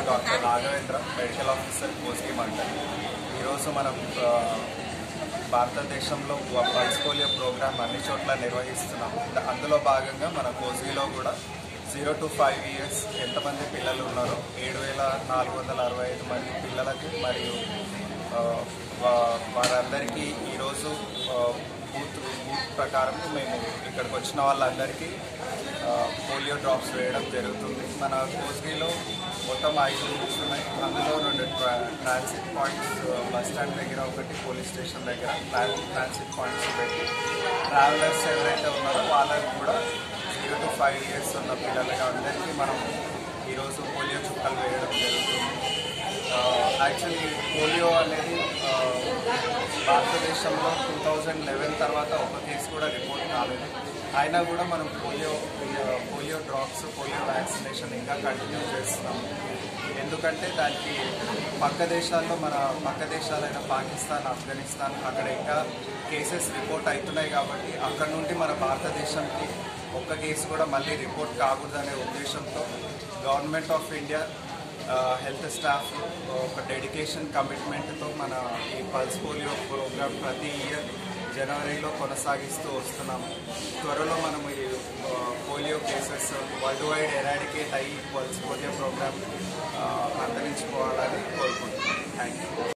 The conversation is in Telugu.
డాక్టర్ రాఘవేంద్ర మెడికల్ ఆఫీసర్ కోసి మండల్ ఈరోజు మనం ఆ, భారతదేశంలో పల్స్ పోలియో ప్రోగ్రామ్ అన్ని చోట్ల నిర్వహిస్తున్నాము ద- అందులో భాగంగా మన కోసిలో కూడా జీరో టు ఫైవ్ ఇయర్స్ ఎంతమంది పిల్లలు ఉన్నారో ఏడు వేల నాలుగు వందల అరవై ఐదు మంది పిల్లలకి మరియు ఆ, వా- వారందరికీ ఈరోజు ఆ, బూత్ బూత్ ప్రకారం మేము ఇక్కడికి వచ్చిన వాళ్ళందరికీ ఆ, పోలియో డ్రాప్స్ వేయడం జరుగుతుంది మన కోస్గిలో మొత్తం ఐదు బూత్స్ ఉన్నాయి అందులో రెండు ట్రా- ట్రాన్సిట్ పాయింట్స్ బస్ స్టాండ్ దగ్గర ఒకటి పోలీస్ స్టేషన్ దగ్గర ట్రా- ట్రాన్సిట్ పాయింట్స్ పెట్టి ట్రావెలర్స్ ఎవరైతే ఉన్నారో వాళ్ళకి కూడా జీరో టు ఫైవ్ ఇయర్స్ ఉన్న పిల్లలకి అందరికీ మనం ఈరోజు పోలియో చుక్కలు వేయడం జరుగుతుంది యాక్చువల్లీ పోలియో అనేది ఆ, భారతదేశంలో టూ థౌజండ్ లెవెన్ తర్వాత ఒక కేసు కూడా రిపోర్ట్ కాలేదు అయినా కూడా మనం polio polio drops polio vaccination ఇంకా కంటిన్యూ చేస్తున్నాము ఎందుకంటే దానికి పక్క దేశాల్లో మన పక్క దేశాలైన పాకిస్తాన్ ఆఫ్ఘనిస్తాన్ అక్కడ ఇంకా కేసెస్ రిపోర్ట్ అవుతున్నాయి కాబట్టి అక్కడ నుండి మన భారతదేశానికి ఒక్క కేసు కూడా మళ్ళీ రిపోర్ట్ కాకూడదనే ఉద్దేశంతో government of India health staff ఒక డెడికేషన్ కమిట్మెంట్తో మన ఈ పల్స్ పోలియో ప్రోగ్రామ్ ప్రతి ఇయర్ జనవరిలో కొనసాగిస్తూ వస్తున్నాము త్వరలో మనం ఈ ఆ, polio cases worldwide eradicate అయ్యి పల్స్ పోలియో ప్రోగ్రామ్ అంతరించుకోవాలని కోరుకుంటున్నాం థ్యాంక్ యూ